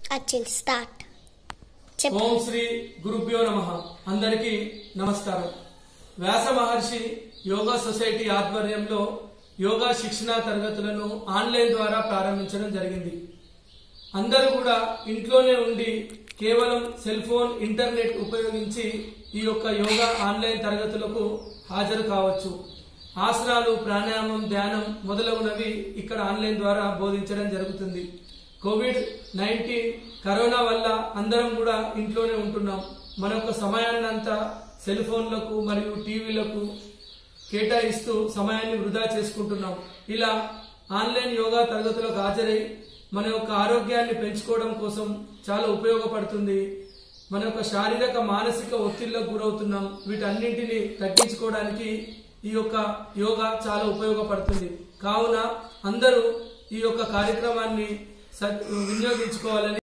వచ్చింది స్టార్ట్ చెప్పు ఓం శ్రీ గురుభ్యో నమ అందరికీ నమస్కారం వ్యాస మహర్షి యోగా సొసైటీ ఆధ్వర్యంలో యోగా శిక్షణా తరగతులను ఆన్లైన్ ద్వారా ప్రారంభించడం జరిగింది అందరూ కూడా ఇంట్లోనే ఉండి కేవలం సెల్ ఫోన్ ఇంటర్నెట్ ఉపయోగించి ఈ యొక్క యోగా ఆన్లైన్ తరగతులకు హాజరు కావచ్చు ఆసనాలు ప్రాణాయామం ధ్యానం మొదలగునవి ఇక్కడ ఆన్లైన్ ద్వారా బోధించడం జరుగుతుంది కోవిడ్ నైన్టీన్ కరోనా వల్ల అందరం కూడా ఇంట్లోనే ఉంటున్నాం మన యొక్క సమయాన్నంతా సెల్ ఫోన్లకు మరియు టీవీలకు కేటాయిస్తూ సమయాన్ని వృధా చేసుకుంటున్నాం ఇలా ఆన్లైన్ యోగా తరగతులకు హాజరై మన యొక్క ఆరోగ్యాన్ని పెంచుకోవడం కోసం చాలా ఉపయోగపడుతుంది మన యొక్క శారీరక మానసిక ఒత్తిళ్లకు గురవుతున్నాం వీటన్నింటిని తగ్గించుకోవడానికి ఈ యొక్క యోగా చాలా ఉపయోగపడుతుంది కావున అందరూ ఈ యొక్క కార్యక్రమాన్ని సద్- వినియోగించుకోవాలని